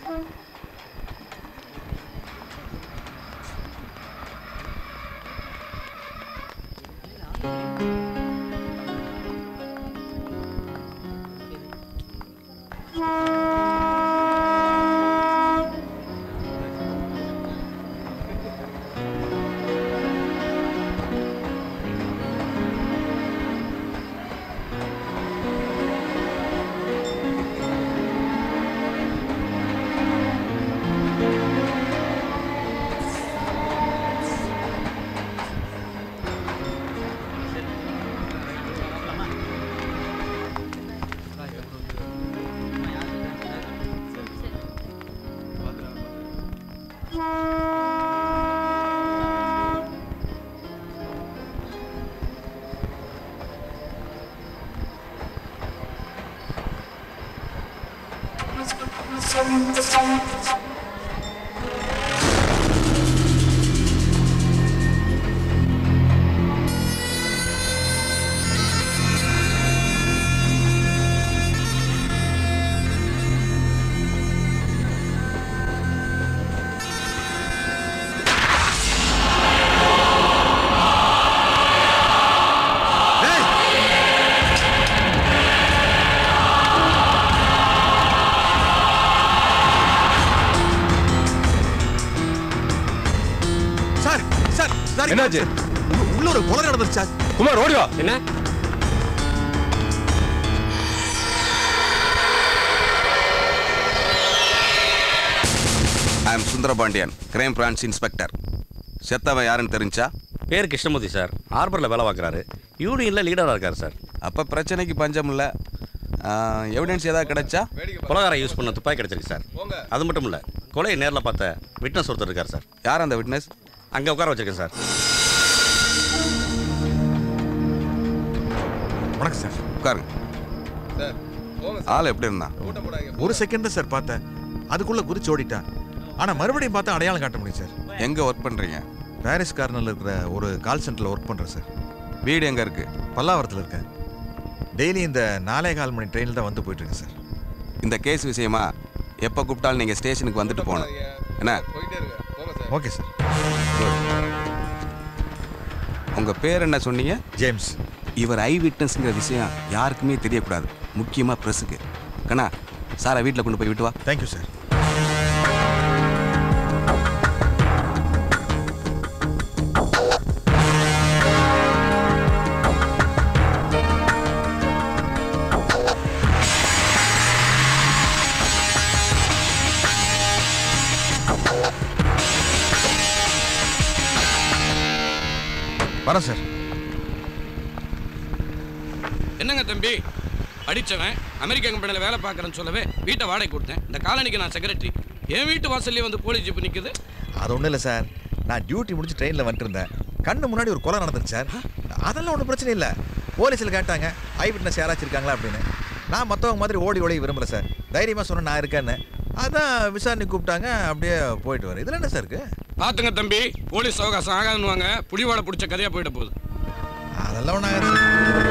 Sir sir sir என்னாச்சு? உள்ள- உள்ள ஒரு கொலை நடந்துச்சு சார் குமார் ஓடி வா என்ன I am Sundarapandian crime branch inspector செத்தவன் யாருன்னு தெரிஞ்சா பேர் கிருஷ்ணமூர்த்தி சார் ஹார்பரில் வேலை பார்க்குறாரு யூனியனில் லீடராக இருக்கார் சார் அப்போ பிரச்சனைக்கு பஞ்சம் இல்லை எவிடன்ஸ் ஏதாவது கிடைச்சா கொலகாரம் யூஸ் பண்ண துப்பாக்கி கிடச்சிருக்கு சார் அது மட்டும் இல்லை கொலையை நேரில் பார்த்த விட்னஸ் ஒருத்தர் இருக்கார் சார் யார் அந்த விட்னஸ் அங்கே உட்கார வச்சிருக்கேன் சார் வணக்கம் சார் உட்காருங்க ஆள் எப்படி இருந்தான் ஒரு செகண்ட் தான் சார் பார்த்தேன் அதுக்குள்ள குதிச்சு ஓடிட்டான் ஆனா மறுபடியும் பார்த்தா அடையாளம் காட்ட முடியும் சார் எங்கே ஒர்க் பண்ணுறீங்க பாரிஸ் கார்னர்ல இருக்கிற ஒரு கால் சென்டர்ல ஒர்க் பண்றேன் சார் வீடு எங்கே இருக்கு பல்லாவரத்தில் இருக்கேன் டெய்லி இந்த நாலே கால் மணி ட்ரெயினில் தான் வந்து போயிட்டு இருக்கேன் சார் இந்த கேஸ் விஷயமா எப்போ கூப்பிட்டாலும் நீங்கள் ஸ்டேஷனுக்கு வந்துட்டு போகணும் என்ன ஓகே சார் உங்கள் பேர் என்ன சொன்னீங்க ஜேம்ஸ் இவர் ஐ விட்னஸ்ங்கிற விஷயம் யாருக்குமே தெரியக்கூடாது முக்கியமாக ப்ரெஸ்ஸுக்கு கண்ணா சாரை வீட்டில் கொண்டு போய் விட்டு வா தேங்க்யூ சார் வரேன் சார் என்னங்க தம்பி படிச்சவன் அமெரிக்க கம்பெனியில் வேலை பார்க்குறேன்னு சொல்லவே வீட்டை வாடகை கொடுத்தேன் இந்த காலனிக்கு நான் செக்ரட்டரி என் வீட்டு வாசல்லே வந்து போலீஸ் ஜீப் நிற்குது அது ஒன்றும் இல்லை சார் நான் டியூட்டி முடிச்சு ட்ரெயினில் வந்துட்டு இருந்தேன் கண்ணு முன்னாடி ஒரு கொலை நடந்துச்சு சார் அதெல்லாம் ஒன்றும் பிரச்சனை இல்லை போலீஸில் கேட்டாங்க ஐ விட்னஸ் யாராச்சும் இருக்காங்களா அப்படின்னு நான் மற்றவங்க மாதிரி ஓடி ஓடி விரும்பல சார் தைரியமாக சொன்னேன் நான் இருக்கேன்னு அதான் விசாரணை கூப்பிட்டாங்க அப்படியே போயிட்டு வரேன் இதில் என்ன சார் இருக்கு பார்த்துங்க தம்பி போலீஸ் அவகாசம் ஆகாதுன்னுவாங்க புடிவாட பிடிச்ச கதையாக போயிட போகுது அதெல்லாம் ஒன்றும்